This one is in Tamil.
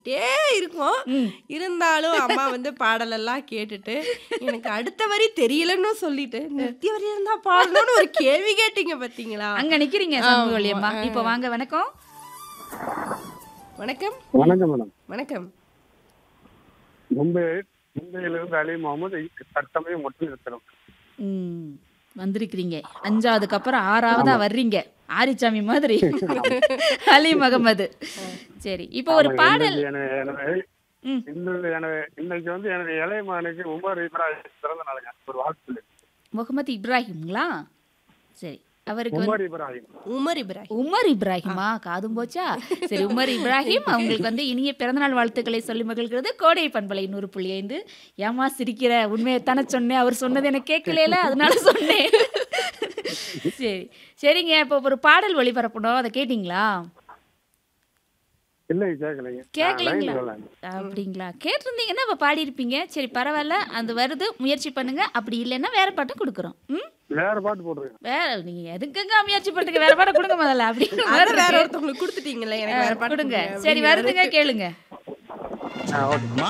டே இருக்கும். ம். இருந்தாலும் அம்மா வந்து பாடலெல்லாம் கேட்டுட்டு, எனக்கு அடுத்த வரி தெரியலன்னு சொல்லிட்டு, நிறுத்திய வரி இருந்தா பாடணும்னு ஒரு கேள்வி கேட்டீங்க பார்த்தீங்களா? அங்க நிக்கிறீங்க ஆமா. சண்முகவல்லி அம்மா. ஆ. இப்போ வாங்க வணக்கம். வணக்கம். வணக்கம் மேடம் வணக்கம். மும்பை மும்பையிலிருந்து அலி முகமது தற்சமயம் மட்டும் இருக்கிறோம் ம். வந்திருக்கிறீங்க. அஞ்சாவதுக்கு அப்புறம் ஆறாவதா வர்றீங்க. ஆரிச்சாமி மாதிரி. அலி முகமது. சரி. இப்போ ஒரு பாடல் எனவே எனவே ம். இன்னொரு எனவே இன்னைக்கு வந்து எனது இளைய மகனுக்கு உமர் இப்ராஹிம் பிறந்த நாளுங்க ஒரு வாழ்த்து முகமது இப்ராஹிம்ங்களா? சரி. அவருக்கு வந்து உமர் இப்ராஹிம் உமர் இப்ராஹிம். உமர் இப்ராஹிமா காதும் போச்சா சரி உமர் இப்ராஹிம் அவங்களுக்கு வந்து இனிய பிறந்தநாள் வாழ்த்துக்களை சொல்லி மகிழ்கிறது கோடை பண்பலை நூறு புள்ளி ஐந்து ஏமா சிரிக்கிற உண்மையைத்தானே சொன்னேன் அவர் சொன்னது எனக்கு கேட்கல அதனால சொன்னேன் சரி சரிங்க இப்போ ஒரு பாடல் ஒளிபரப்பணும் அதை கேட்டிங்களா இல்லை கேட்கலைங்க கேட்கலைங்களா? நான் line சொல்லலைங்க. அப்படிங்களா கேட்டிருந்தீங்கன்னா இப்போ பாடியிருப்பீங்க சரி பரவாயில்ல அது வருது முயற்சி பண்ணுங்க அப்படி இல்லைன்னா வேற பாட்டு கொடுக்குறோம் ம் வேற பாட்டு போட்டுருங்க வேற நீங்க எதுக்குங்க முயற்சி பண்ணுங்க வேற பாட்டு கொடுங்க முதல்ல அப்படி அது வேற ஒருத்தவங்களுக்கு கொடுத்துட்டீங்களே எனக்கு வேற பாட்டு கொடுங்க கொடுங்க சரி அப்படிங்கிறாரு. வருதுங்க கேளுங்க ஆ ஓகே